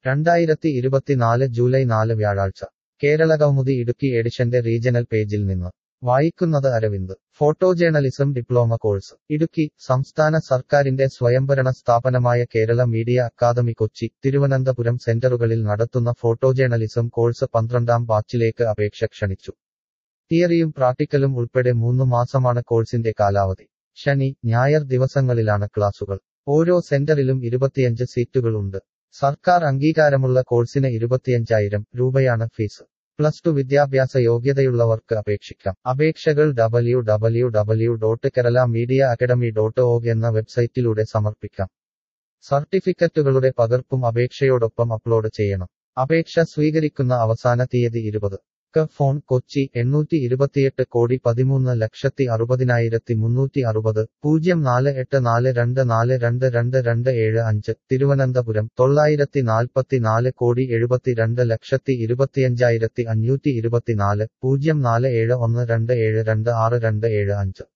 രണ്ടായിരത്തി ഇരുപത്തിനാല് ജൂലൈ നാല് വ്യാഴാഴ്ച കേരള കൗമുദി ഇടുക്കി എഡിഷന്റെ റീജണൽ പേജിൽ നിന്ന് വായിക്കുന്നത് Aravind photo journalism diploma course Idukki സംസ്ഥാന സർക്കാരിന്റെ സ്വയംഭരണ സ്ഥാപനമായ കേരള മീഡിയ അക്കാദമി കൊച്ചി തിരുവനന്തപുരം സെന്ററുകളിൽ നടത്തുന്ന ഫോട്ടോ ജേർണലിസം കോഴ്സ് പന്ത്രണ്ടാം ബാച്ചിലേക്ക് അപേക്ഷ ക്ഷണിച്ചു തിയറിയും പ്രാക്ടിക്കലും ഉൾപ്പെടെ മൂന്ന് മാസമാണ് കോഴ്സിന്റെ കാലാവധി ശനി ഞായർ ദിവസങ്ങളിലാണ് ക്ലാസുകൾ ഓരോ സെന്ററിലും ഇരുപത്തിയഞ്ച് സീറ്റുകൾ ഉണ്ട് സർക്കാർ അംഗീകാരമുള്ള കോഴ്സിന് ഇരുപത്തിയഞ്ചായിരം രൂപയാണ് ഫീസ് പ്ലസ് ടു വിദ്യാഭ്യാസ യോഗ്യതയുള്ളവർക്ക് അപേക്ഷിക്കാം അപേക്ഷകൾ W W W dot Kerala media academy dot org എന്ന വെബ്സൈറ്റിലൂടെ സമർപ്പിക്കാം സർട്ടിഫിക്കറ്റുകളുടെ പകർപ്പും അപേക്ഷയോടൊപ്പം അപ്ലോഡ് ചെയ്യണം അപേക്ഷ സ്വീകരിക്കുന്ന അവസാന തീയതി ഇരുപത് ക ഫോൺ കൊച്ചി എണ്ണൂറ്റി ഇരുപത്തിയെട്ട് കോടി പതിമൂന്ന് ലക്ഷത്തി അറുപതിനായിരത്തി മുന്നൂറ്റി അറുപത് പൂജ്യം നാല് എട്ട് നാല് രണ്ട് നാല് രണ്ട് രണ്ട് രണ്ട് ഏഴ് അഞ്ച് തിരുവനന്തപുരം തൊള്ളായിരത്തി നാൽപ്പത്തി നാല് കോടി എഴുപത്തിരണ്ട് ലക്ഷത്തി ഇരുപത്തിയഞ്ചായിരത്തി അഞ്ഞൂറ്റി ഇരുപത്തിനാല് പൂജ്യം നാല് ഏഴ് ഒന്ന് രണ്ട് ഏഴ് രണ്ട് ആറ് രണ്ട് ഏഴ് അഞ്ച്